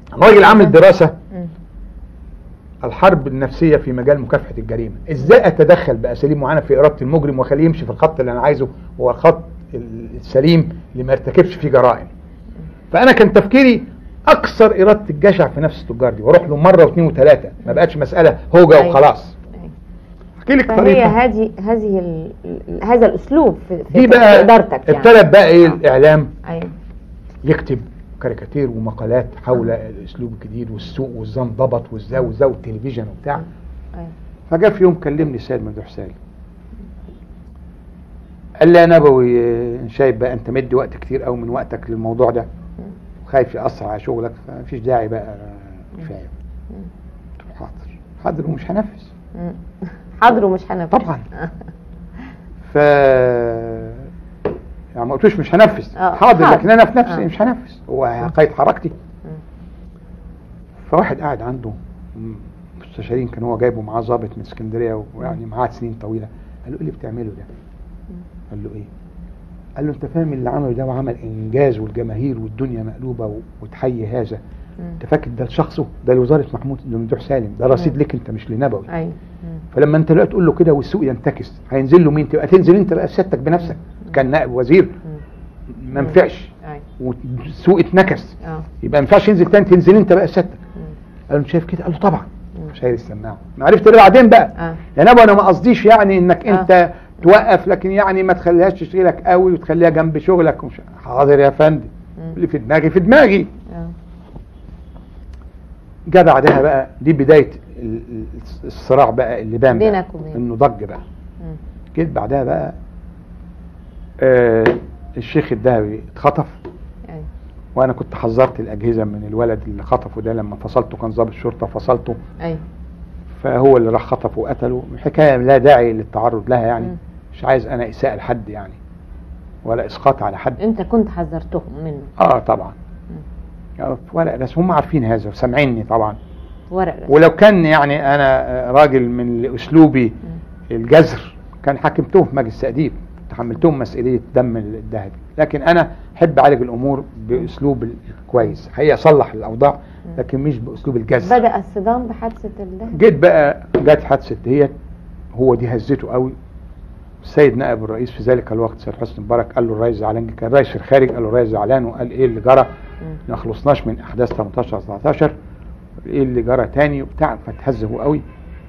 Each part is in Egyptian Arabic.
راجل عامل دراسه مم. الحرب النفسيه في مجال مكافحه الجريمه ازاي اتدخل باساليب معينه في اراده المجرم واخليه يمشي في الخط اللي انا عايزه هو الخط السليم اللي ما يرتكبش فيه جرائم فانا كان تفكيري اكثر اراده الجشع في نفس التجار دي واروح له مره واثنين وثلاثه ما بقتش مساله هوجه أيوة. وخلاص أيوة. احكي لك فهي طريقه هذه هذه ال- ال- هذا الاسلوب في, في دي بقى ادارتك يعني ابتدت بقى ايه آه. الاعلام ايوه يكتب كاريكاتير ومقالات حول الاسلوب الجديد والسوق وازاي انضبط وازاي وازاي والتلفزيون وبتاع أيوة. فجاء في يوم كلمني السيد ممدوح سالم قال لي يا نبوي آه، شايف بقى انت مدي وقت كتير قوي من وقتك للموضوع ده وخايف يأثر على شغلك فمفيش داعي بقى آه، كفايه قلت له حاضر حاضر ومش هنفذ مم. حاضر ومش هنفذ طبعا ف يعني ما قلتوش مش هنفذ آه، حاضر حاضر. لكن انا في نفسي آه. مش هنفذ هو قيد حركتي فواحد قاعد عنده م- مستشارين كان هو جايبه معاه ضابط من اسكندريه ويعني معاه سنين طويله قال له ايه اللي بتعمله ده؟ قال له ايه؟ قال له انت فاهم اللي عمله ده وعمل انجاز والجماهير والدنيا مقلوبه و- وتحيي هذا انت فاكر ده لشخصه ده لوزاره محمود ممدوح سالم ده رصيد لك انت مش لنبوي ايوه مم. فلما انت دلوقتي تقول له كده والسوق ينتكس هينزل له مين تبقى تنزل انت بقى سيادتك بنفسك كان نائب وزير ما ينفعش ايوه والسوق اتنكس اه يبقى ما ينفعش ينزل تاني تنزل انت بقى سيادتك مم. قال له انت شايف كده قال له طبعا شايل السماعه ما عرفت ليه بعدين بقى اه يا نبو انا ما قصديش يعني انك آه. انت توقف لكن يعني ما تخليهاش تشغلك قوي وتخليها جنب شغلك ومش حاضر يا فندم مم. اللي في دماغي في دماغي اه جه بعدها بقى دي بدايه ال- ال- الصراع بقى اللي بان بقى. بينك وبين. انه ضج بقى مم. جيت بعدها بقى آه الشيخ الذهبي اتخطف ايوه وانا كنت حذرت الاجهزه من الولد اللي خطفه ده لما فصلته كان ضابط شرطه فصلته ايوه فهو اللي راح خطفه وقتله حكايه لا داعي للتعرض لها يعني مم. مش عايز انا اساءه لحد يعني ولا اسقاط على حد انت كنت حذرتهم منه اه طبعا يعني ولا بس هم عارفين هذا وسامعيني طبعا ورق رسم. ولو كان يعني انا آه، راجل من اسلوبي الجزر كان حكمتهم في مجلس تأديب تحملتهم مسؤولية دم الذهبي لكن أنا أحب أعالج الأمور بأسلوب كويس هي أصلح الأوضاع لكن مش بأسلوب الجزر بدأ الصدام بحادثة الذهب جيت بقى جت حادثة ديت هو دي هزته قوي السيد نائب الرئيس في ذلك الوقت سيد حسني مبارك قال له الرئيس زعلان كان الرئيس في الخارج قال له الرئيس زعلان وقال ايه اللي جرى ما خلصناش من احداث 18 19 ايه اللي جرى تاني وبتاع فتهز هو قوي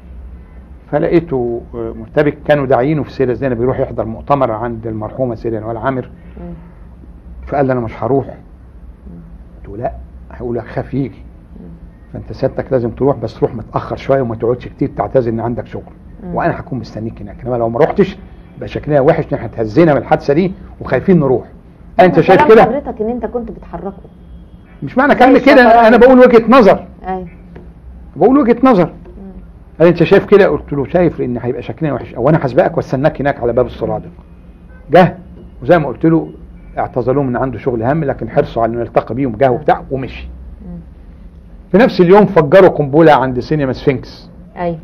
فلقيته آه، مرتبك كانوا داعيينه في السيده زينب يروح يحضر مؤتمر عند المرحومه السيده نوال عامر مم. فقال لي انا مش هروح قلت له لا هقول لك خاف يجي فانت سيادتك لازم تروح بس روح متاخر شويه وما تقعدش كتير تعتذر ان عندك شغل مم. وانا هكون مستنيك هناك انما لو ما رحتش يبقى شكلنا وحش ان احنا هتهزينا من الحادثه دي وخايفين نروح انت شايف كلام كده حضرتك ان انت كنت بتحركه مش معنى زي كلامي كده الشطرنج. انا بقول وجهه نظر ايوه بقول وجهه نظر قال انت شايف كده قلت له شايف ان هيبقى شكلنا وحش او انا هسبقك واستناك هناك على باب السرادق جه وزي ما قلت له اعتذروا من عنده شغل هم لكن حرصوا على انه يلتقي بيهم جه وبتاع ومشي مم. في نفس اليوم فجروا قنبله عند سينما سفنكس ايوه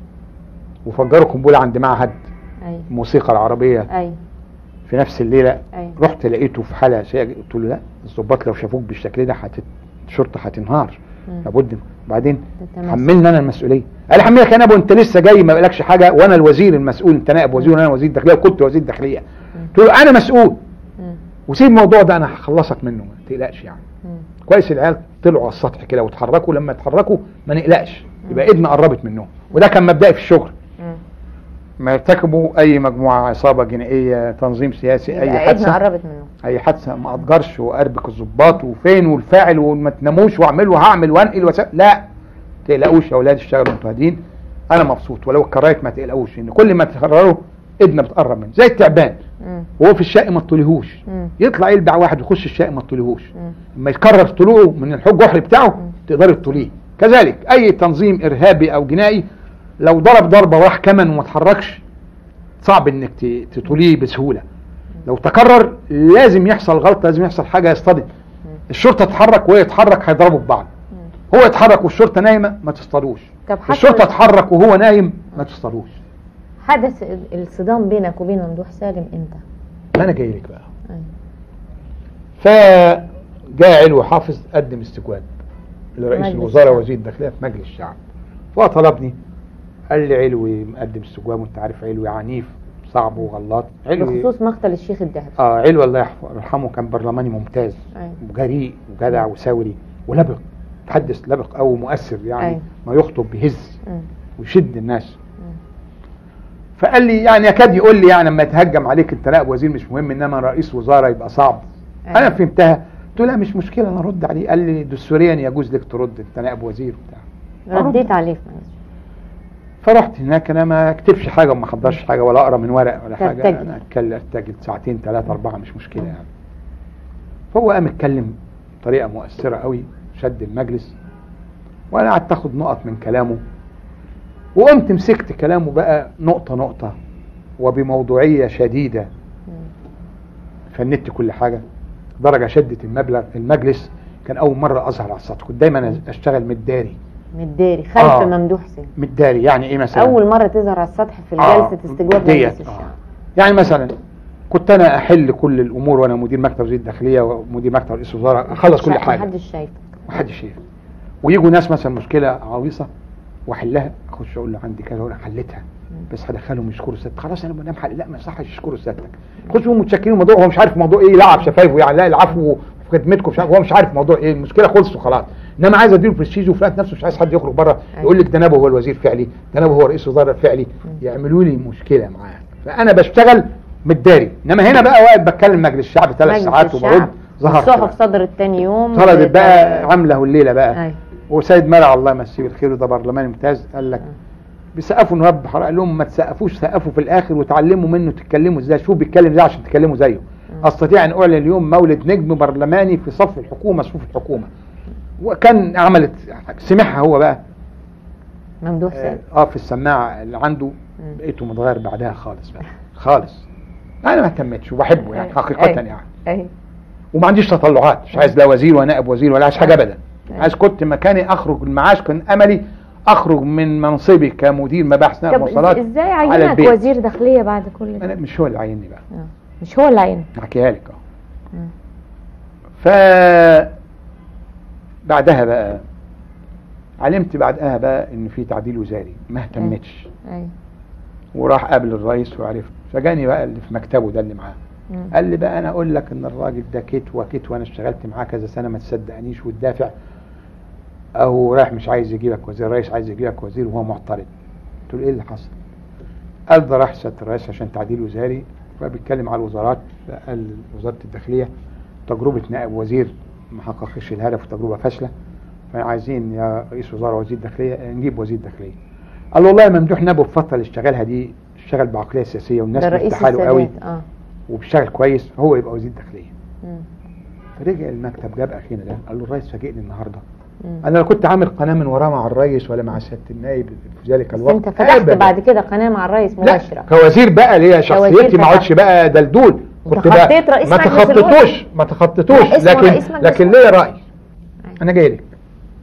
وفجروا قنبله عند معهد ايوه الموسيقى العربيه ايوه في نفس الليله ايوه رحت لقيته في حاله سيئه قلت له لا الظباط لو شافوك بالشكل ده هتت... الشرطه هتنهار مم. لابد وبعدين تتماسك. حملنا انا المسؤوليه قال حملك انا ابو انت لسه جاي ما بقالكش حاجه وانا الوزير المسؤول انت نائب وزير وانا وزير داخليه وكنت وزير داخليه قلت له انا مسؤول مم. وسيب الموضوع ده انا هخلصك منه ما تقلقش يعني مم. كويس العيال طلعوا على السطح كده واتحركوا لما اتحركوا ما نقلقش يبقى ايدنا قربت منهم وده كان مبدئي في الشغل مم. ما يرتكبوا اي مجموعه عصابه جنائيه تنظيم سياسي اي يبقى ايدنا حادثه قربت منه اي حادثه ما اقدرش واربك الظباط وفين والفاعل وما تناموش واعمل وهعمل وانقل وس... لا تقلقوش يا اولاد اشتغلوا انتوا هادين انا مبسوط ولو اتكررت ما تقلقوش ان كل ما تكرروا ايدنا بتقرب منه زي التعبان مم. وهو في الشقه ما تطوليهوش مم. يطلع يلبع واحد يخش الشقه ما تطوليهوش مم. لما يكرر طلوعه من الحج جحر بتاعه تقدري تطوليه كذلك اي تنظيم ارهابي او جنائي لو ضرب ضربه وراح كمان وما اتحركش صعب انك ت- تطوليه بسهوله لو تكرر لازم يحصل غلط لازم يحصل حاجه يصطدم الشرطه تتحرك وهو يتحرك هيضربوا في بعض هو يتحرك والشرطه نايمه ما تصطادوش طب حصل الشرطه تتحرك وهو نايم ما تصطادوش حدث ال- الصدام بينك وبين ممدوح سالم امتى؟ ما انا جاي لك بقى أيوة. فجاء علو حافظ قدم استجواب لرئيس مجلس الوزراء الشعب. وزير الداخليه في مجلس الشعب فطلبني قال لي علوي مقدم استجواب وانت عارف علوي عنيف صعب وغلاط علوي بخصوص مقتل الشيخ الذهبي اه علوي الله يحف- يرحمه كان برلماني ممتاز أيوة. وجريء وجدع وثوري ولبق تحدث لبق او مؤثر يعني أيوة. ما يخطب بيهز مم. ويشد الناس مم. فقال لي يعني يكاد يقول لي يعني لما يتهجم عليك انت نائب وزير مش مهم انما رئيس وزاره يبقى صعب أيوة. انا فهمتها قلت له لا مش مشكله انا ارد عليه قال لي دستوريا يجوز لك ترد انت نائب وزير وبتاع رديت عليه في مجلس فرحت هناك انا ما اكتبش حاجه وما احضرش حاجه ولا اقرا من ورق ولا حاجه ترتجل. انا اتكلم ارتجل ساعتين ثلاثه اربعه مش مشكله يعني فهو قام اتكلم بطريقه مؤثره قوي شد المجلس وانا قعدت اخد نقط من كلامه وقمت مسكت كلامه بقى نقطه نقطه وبموضوعيه شديده مم. فندت كل حاجه درجه شدت المبلغ المجلس كان اول مره اظهر على السطح كنت دايما اشتغل متداري متداري خلف آه. ممدوح حسين متداري يعني ايه مثلا اول مره تظهر على السطح في آه، جلسه استجواب ديت، مجلس آه. الشعب يعني مثلا كنت انا احل كل الامور وانا مدير مكتب وزير الداخليه ومدير مكتب رئيس الوزراء اخلص كل شا- حاجه محدش شايفك محدش شايف ويجوا ناس مثلا مشكله عويصه واحلها اخش اقول له عندي كذا وانا حلتها بس هدخلهم يشكروا ست خلاص انا مدام حل لا ما يصحش يشكروا ستك خش هم متشكرين الموضوع هو مش عارف موضوع ايه يلعب شفايفه يعني لا العفو في خدمتكم مش عارف هو مش عارف موضوع ايه المشكله خلصوا خلاص انما عايز اديله برستيج وفي الوقت نفسه مش عايز حد يخرج بره أيوة. يقول لك ده نبو هو الوزير فعلي ده نبو هو رئيس وزراء فعلي يعملوا لي مشكله معاه فانا بشتغل متداري انما هنا بقى واقف بتكلم مجلس الشعب ثلاث مجلس ساعات الشعب. وبرد ظهرت الصحف بقى. صدرت تاني يوم طلبت بقى بت- عامله الليله بقى أيوة. وسيد مرع الله يمسيه بالخير وده برلمان ممتاز قال لك بيسقفوا نواب حرق قال لهم ما تسقفوش سقفوا في الاخر وتعلموا منه تتكلموا ازاي شوف بيتكلم ازاي عشان تتكلموا زيه استطيع ان اعلن اليوم مولد نجم برلماني في صف الحكومه صفوف الحكومه وكان عملت سمعها هو بقى ممدوح اه حسين آه، في السماعه اللي عنده مم. لقيته متغير بعدها خالص بقى خالص انا ما اهتمتش وبحبه يعني أيوة. حقيقه أيوة. يعني ايوه وما عنديش تطلعات مش عايز لا وزير ولا نائب وزير ولا عايز حاجه ابدا أيوة. عايز كنت مكاني اخرج المعاش كان املي اخرج من منصبي كمدير مباحث نائب طب مواصلات ازاي على عينك البيت. وزير داخليه بعد كل ده انا مش هو اللي عيني بقى آه. مش هو اللي عينك احكيها لك اه مم. ف بعدها بقى علمت بعدها بقى ان في تعديل وزاري ما اهتمتش ايوه وراح قابل الرئيس وعرفت فجاني بقى اللي في مكتبه ده اللي معاه مم. قال لي بقى انا اقول لك ان الراجل ده كتوه كتوه انا اشتغلت معاه كذا سنه ما تصدقنيش وتدافع او رايح مش عايز يجيبك وزير الرئيس عايز يجيبك وزير وهو معترض قلت له ايه اللي حصل قال ده راح سياده الرئيس عشان تعديل وزاري فبيتكلم على الوزارات قال وزاره الداخليه تجربه نائب وزير ما حققش الهدف وتجربه فاشله فعايزين يا رئيس وزراء وزير داخليه نجيب وزير داخليه قال له والله ممدوح نبو الفتره اللي اشتغلها دي اشتغل بعقليه سياسيه والناس ده رئيس مرتاحه له قوي السادات اه وبيشتغل كويس هو يبقى وزير داخليه مم. فرجع المكتب جاب اخينا ده قال له الرئيس فاجئني النهارده مم. انا لا كنت عامل قناه من وراه مع الرئيس ولا مع سياده النائب في ذلك بس الوقت انت فتحت أبداً. بعد كده قناه مع الرئيس لا مباشره كوزير بقى ليا شخصيتي ما فتحت. اقعدش بقى دلدول كنت بقى وتخطيت رئيس ما مجلس تخطيتوش ما لا، تخطيتوش اسمه لكن رئيس مجلس لكن الوزراء. ليا راي انا جاي لك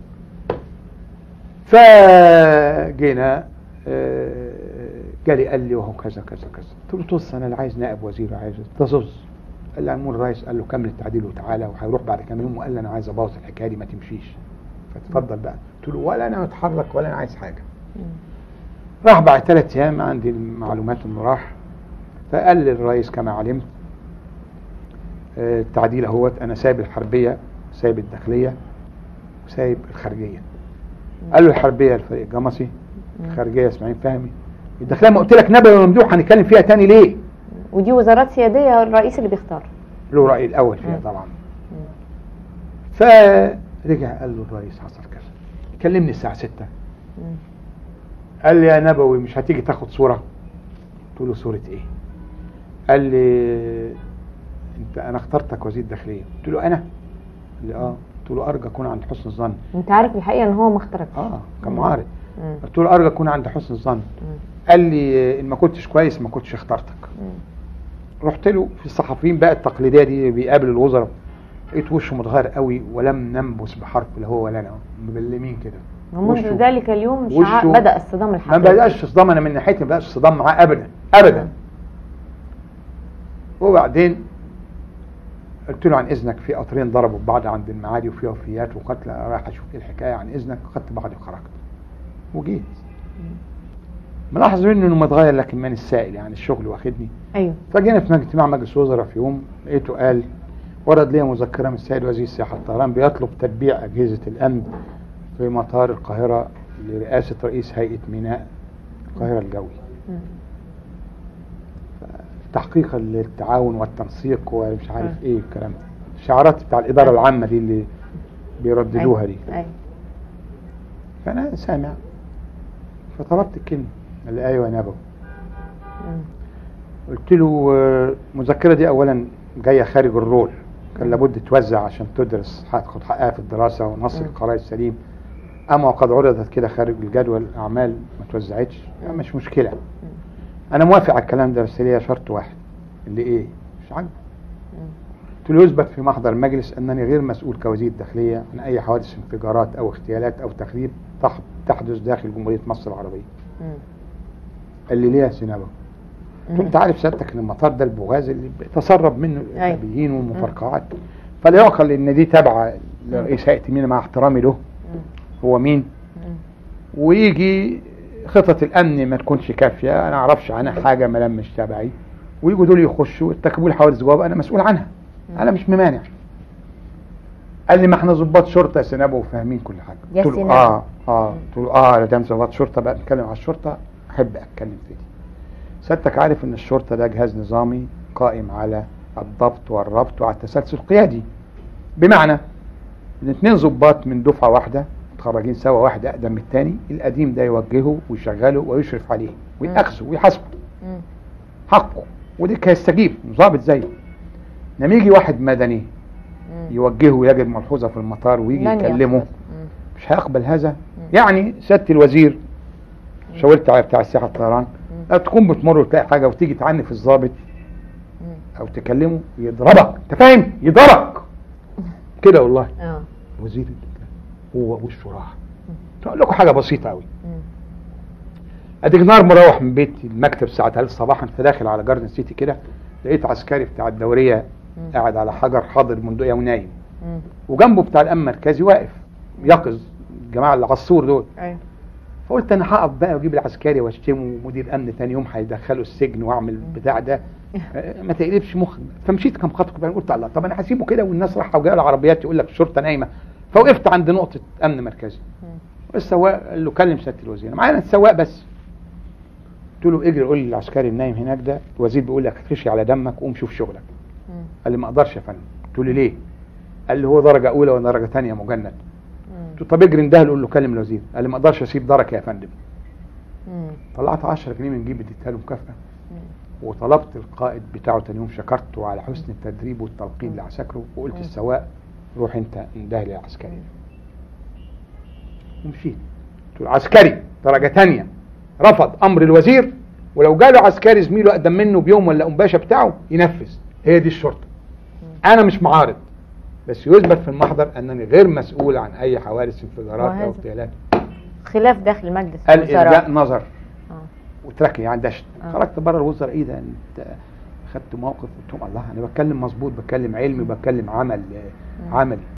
فجينا آه، جالي قال لي وهو كذا كذا كذا قلت له طز انا لا عايز نائب وزير عايز تزوز قال لي عمول الرئيس قال له كمل التعديل وتعالى وهيروح بعد كام يوم وقال لي انا عايز ابوظ الحكايه دي ما تمشيش فتفضل بقى قلت له ولا انا متحرك ولا انا عايز حاجه مم. راح بعد ثلاث ايام عندي المعلومات انه راح فقال للرئيس كما علمت آه، التعديل اهوت انا سايب الحربيه سايب الداخليه وسايب الخارجيه قال له الحربيه الفريق الجمصي الخارجيه اسماعيل فهمي الداخليه ما قلت لك نبوي وممدوح هنتكلم فيها تاني ليه؟ ودي وزارات سياديه الرئيس اللي بيختار له راي الاول فيها مم. طبعا فرجع قال له الرئيس حصل كذا كلمني الساعه 6 مم. قال لي يا نبوي مش هتيجي تاخد صورة قلت له صورة ايه قال لي انت انا اخترتك وزير داخلية قلت له انا قال لي اه قلت له ارجو اكون عند حسن الظن انت عارف الحقيقه ان هو ما اختاركش اه كان مم. معارض مم. قلت له ارجو اكون عند حسن الظن مم. قال لي ان ما كنتش كويس ما كنتش اخترتك مم. رحت له في الصحفيين بقى التقليديه دي بيقابل الوزراء لقيت وشه متغير قوي ولم ننبس بحرف لا هو ولا انا مبلمين كده ومنذ وشه- ذلك اليوم وشه- شعاع بدا الصدام ما الحقيقي بدأش صدام انا من ناحيتي ما بدأش صدام معاه ابدا ابدا وبعدين قلت له عن اذنك في قطرين ضربوا ببعض عند المعادي وفي وفيات وقتل رايح اشوف ايه الحكايه عن اذنك خدت بعضي وخرجت وجيت ملاحظ منه انه متغير لكن من السائل يعني الشغل واخدني ايوه فجينا في اجتماع مجلس وزراء في يوم لقيته قال ورد لي مذكره من السيد وزير السياحه الطيران بيطلب تتبيع اجهزه الامن في مطار القاهره لرئاسه رئيس هيئه ميناء القاهره الجوي مم. تحقيقا للتعاون والتنسيق ومش عارف آه. ايه الكلام ده الشعارات بتاع الاداره العامه دي اللي بيرددوها دي ايوه فانا سامع فطلبت الكلمه قال لي ايوه يا نبوي مم. قلت له آه، المذكره دي اولا جايه خارج الرول كان لابد توزع عشان تدرس تاخد حقها في الدراسه ونص مم. القرار السليم اما وقد عرضت كده خارج الجدول الاعمال ما توزعتش مم. مش مشكله انا موافق على الكلام ده بس ليا شرط واحد اللي ايه مش عاجبه مم. قلت له يثبت في محضر المجلس انني غير مسؤول كوزير داخليه عن اي حوادث انفجارات او اغتيالات او تخريب تح- تحدث داخل جمهوريه مصر العربيه مم. قال لي ليه يا سينابا قلت له انت عارف سيادتك ان المطار ده البوغاز اللي بيتسرب منه أيوة. الارهابيين والمفرقعات فلا يعقل ان دي تابعه لرئيس هيئه مين مع احترامي له مم. هو مين مم. ويجي خطط الامن ما تكونش كافيه انا ما اعرفش عنها حاجه ما لم مش تبعي ويجوا دول يخشوا يرتكبوا لي حوادث جواب انا مسؤول عنها انا مش ممانع قال لي ما احنا ضباط شرطه يا سينابو وفاهمين كل حاجه يا قلت له سينابو. اه اه قلت له اه يا دام ضباط شرطه بقى نتكلم على الشرطه احب اتكلم في دي سيادتك عارف ان الشرطه ده جهاز نظامي قائم على الضبط والربط وعلى التسلسل القيادي بمعنى ان اتنين ضباط من دفعه واحده متخرجين سوا واحد اقدم من الثاني القديم ده يوجهه ويشغله ويشرف عليه ويأخذه ويحاسبه مم. حقه ودي هيستجيب ضابط زيه لما يجي واحد مدني مم. يوجهه ويجد ملحوظه في المطار ويجي لن يكلمه يقبل. مم. مش هيقبل هذا يعني سياده الوزير شاورت على بتاع السياحه الطيران مم. تكون بتمر وتلاقي حاجه وتيجي تعنف الضابط مم. او تكلمه يضربك انت فاهم يضربك كده والله اه وزير هو وشه راح اقول لكم حاجه بسيطه قوي مم. اديك نهار مروح من بيت المكتب الساعه 3 صباحا فداخل على جاردن سيتي كده لقيت عسكري بتاع الدوريه مم. قاعد على حجر حاضر بندقيه ونايم مم. وجنبه بتاع الامن المركزي واقف يقظ الجماعه اللي عصور دول ايوه فقلت انا هقف بقى واجيب العسكري واشتمه ومدير امن تاني يوم هيدخله السجن واعمل البتاع ده آه، ما تقلبش مخ فمشيت كم خطوه كده قلت الله طب انا هسيبه كده والناس رايحه وجايه العربيات يقول لك الشرطه نايمه فوقفت عند نقطه امن مركزي مم. السواق قال له كلم سياده الوزير معانا السواق بس قلت له اجري قول للعسكري النايم هناك ده الوزير بيقول لك خشي على دمك قوم شوف شغلك مم. قال لي ما اقدرش يا فندم قلت له ليه قال لي هو درجه اولى وانا درجه ثانيه مجند مم. قلت له طب اجري انده له قول له كلم الوزير قال لي ما اقدرش اسيب درجه يا فندم مم. طلعت 10 جنيه من جيبي اديتها له مكافاه مم. وطلبت القائد بتاعه تاني يوم شكرته على حسن التدريب والتلقين لعساكره وقلت مم. السواق روح انت انده لي عسكري ومشيت قلت له عسكري درجه ثانيه رفض امر الوزير ولو جاله عسكري زميله اقدم منه بيوم ولا قنباشه بتاعه ينفذ هي دي الشرطه انا مش معارض بس يثبت في المحضر انني غير مسؤول عن اي حوادث انفجارات وهذا- او اغتيالات خلاف داخل مجلس قال الجاء الوزراء نظر اه وتركني يعني دشت آه. خرجت بره الوزراء ايه ده انت خدت موقف قلت لهم الله انا بتكلم مظبوط بتكلم علمي بتكلم عمل مم. عملي